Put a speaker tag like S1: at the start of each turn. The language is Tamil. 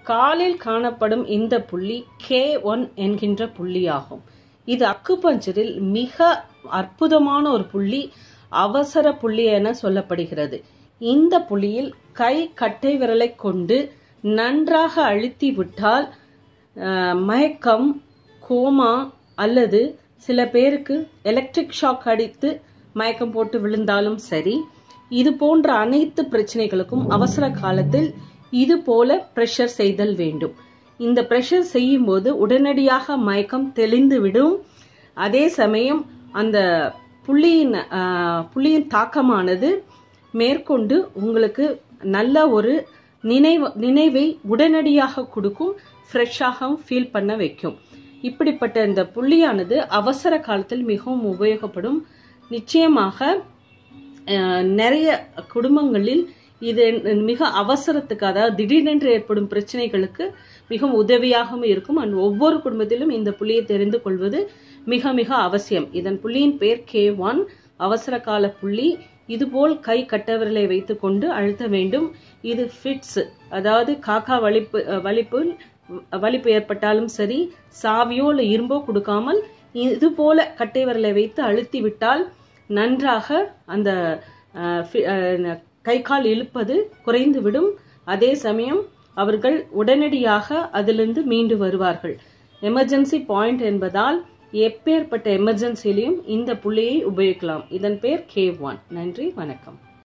S1: காலில் காணப்படும் இந்த புள்ளி கே ஒன் என்கின்ற புள்ளியாகும் இது அக்குபஞ்சரில் மிக அற்புதமான ஒரு புள்ளி அவசர புள்ளி என சொல்லப்படுகிறது இந்த புள்ளியில் கை கட்டை விரலை கொண்டு நன்றாக அழுத்தி விட்டால் அஹ், மயக்கம் கோமா அல்லது சில பேருக்கு எலக்ட்ரிக் ஷாக் அடித்து மயக்கம் போட்டு விழுந்தாலும் சரி இது போன்ற அனைத்து பிரச்சனைகளுக்கும் அவசர காலத்தில் இது போல பிரஷர் செய்தல் வேண்டும் இந்த பிரஷர் செய்யும் போது உடனடியாக மயக்கம் தெளிந்து விடும் அதே சமயம் அந்த புள்ளியின் ஆஹ், புள்ளியின் தாக்கமானது மேற்கொண்டு உங்களுக்கு நல்ல ஒரு நினைவு நினைவை உடனடியாக கொடுக்கும் ஃப்ரெஷ்ஷாகவும் ஃபீல் பண்ண வைக்கும் இப்படிப்பட்ட இந்த புள்ளியானது அவசர காலத்தில் மிகவும் உபயோகப்படும் நிச்சயமாக அஹ், நிறைய குடும்பங்களில் இது மிக அவசரத்துக்கு அதாவது திடீரென்று ஏற்படும் பிரச்சனைகளுக்கு மிகவும் உதவியாகவும் இருக்கும் அண்ட் ஒவ்வொரு குடும்பத்திலும் இந்த புள்ளியை தெரிந்து கொள்வது மிக மிக அவசியம் இதன் புள்ளியின் பெயர் கே ஒன் அவசர கால புள்ளி இதுபோல் கை கட்டவிரலை வைத்துக்கொண்டு அழுத்த வேண்டும் இது ஃபிட்ஸ் அதாவது காக்கா வலிப்பு அஹ், வலிப்பு வலிப்பு ஏற்பட்டாலும் சரி சாவியோ இல்லை இரும்போ கொடுக்காமல் இது போல கட்டை விரலை வைத்து அழுத்தி விட்டால் நன்றாக அந்த அஹ், ஃபி- அஹ், கை கால் இழுப்பது குறைந்துவிடும் அதே சமயம் அவர்கள் உடனடியாக அதிலிருந்து மீண்டு வருவார்கள் எமர்ஜென்சி பாயிண்ட் என்பதால் எப்பேற்பட்ட எமர்ஜென்சிலையும் இந்த புள்ளியை உபயோகிக்கலாம் இதன் பேர் கே ஒன் நன்றி வணக்கம்